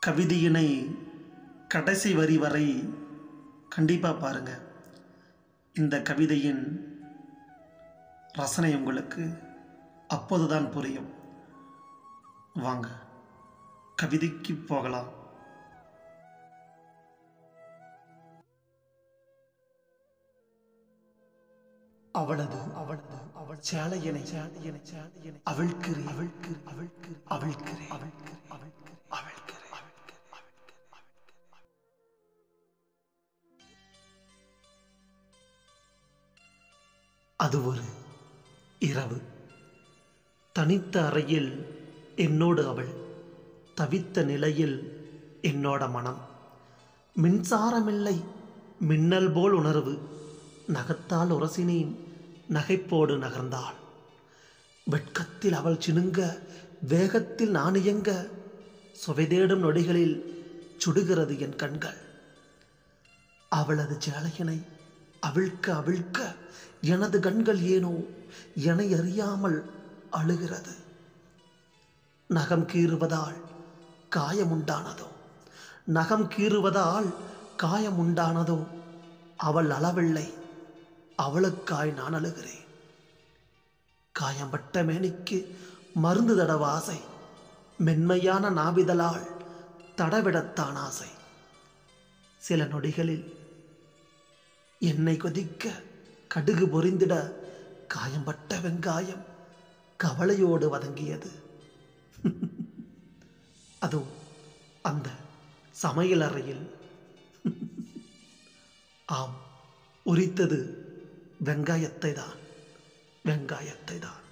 கவிதையினை கடைசி வரி வரை கண்டிப்பாக பாருங்கள் இந்த கவிதையின் ரசனை உங்களுக்கு அப்போதுதான் புரியும் வாங்க கவிதைக்கு போகலாம் அவளது அவளது அவள் சேலையனை சேலையனை சேலையனை அவள்கிரி அவள்கிரி அவள்கிரி அவள்கிரி அவள்கிரி அவள்கிரி அவள்கிரி அவள்கிரி அது ஒரு இரவு தனித்த அறையில் என்னோடு அவள் தவித்த நிலையில் என்னோட மனம் மின்சாரமில்லை மின்னல் போல் உணர்வு நகத்தால் உரசினேன் நகைப்போடு நகர்ந்தாள் வெட்கத்தில் அவள் சினுங்க வேகத்தில் நான் இயங்க சுவைதேடும் நொடிகளில் சுடுகிறது என் கண்கள் அவளது சேலையினை அவிழ்க்க அவிழ்க்க எனது கண்கள் ஏனோ என்னை அறியாமல் அழுகிறது நகம் கீறுவதால் காயமுண்டானதோ நகம் கீறுவதால் காயமுண்டானதோ அவள் அளவில்லை அவளுக்காய் நான் அழுகிறேன் காயம்பட்ட மேனிக்கு மருந்து தடவ ஆசை மென்மையான நாவிதலால் தடவிடத்தான் ஆசை சில நொடிகளில் எண்ணெய் கொதிக்க கடுகு பொரிந்திட காயம்பட்ட வெங்காயம் கவலையோடு வதங்கியது அதோ அந்த சமையல் அறையில் ஆம் உரித்தது வெங்காயத்தை தான் வெங்காயத்தை தான்